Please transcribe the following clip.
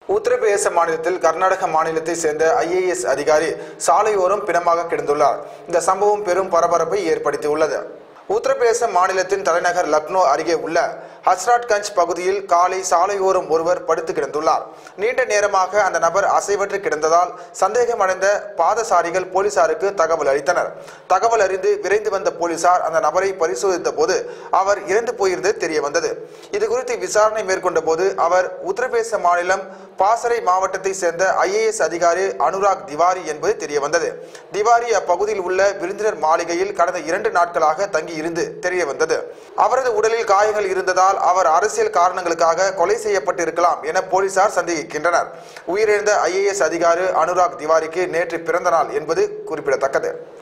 உத்தரப்பிரதேச மாநிலத்தில் கர்நாடக மாநிலத்தை சேர்ந்த ஐஏஎஸ் அதிகாரி சாலையோரம் பிணமாக கிடந்துள்ளார் இந்த சம்பவம் பெரும் பரபரப்பை ஏற்படுத்தியுள்ளது உத்தரப்பிரதேச மாநிலத்தின் தலைநகர் லக்னோ அருகே உள்ள ஹஸ்ராட்கஞ்ச் பகுதியில் காலை சாலையோரம் ஒருவர் படுத்து கிடந்துள்ளார் நீண்ட நேரமாக அந்த நபர் அசைவற்று கிடந்ததால் சந்தேகமடைந்த பாதசாரிகள் போலீசாருக்கு தகவல் அளித்தனர் தகவல் அறிந்து விரைந்து வந்த போலீசார் அந்த நபரை பரிசோதித்த போது அவர் இறந்து போயிருந்தது தெரிய வந்தது இது குறித்து விசாரணை மேற்கொண்ட போது அவர் உத்தரப்பிரதேச மாநிலம் பாசறை மாவட்டத்தை சேர்ந்த ஐஏஎஸ் அதிகாரி அனுராக் திவாரி என்பது தெரிய வந்தது திவாரி அப்பகுதியில் உள்ள விருந்தினர் மாளிகையில் கடந்த இரண்டு நாட்களாக தங்கி இருந்து தெரிய வந்தது அவரது உடலில் காயங்கள் இருந்ததால் அவர் அரசியல் காரணங்களுக்காக கொலை செய்யப்பட்டிருக்கலாம் என போலீசார் சந்தேகிக்கின்றனர் உயிரிழந்த ஐஏஎஸ் அதிகாரி அனுராக் திவாரிக்கு நேற்று பிறந்த நாள் என்பது குறிப்பிடத்தக்கது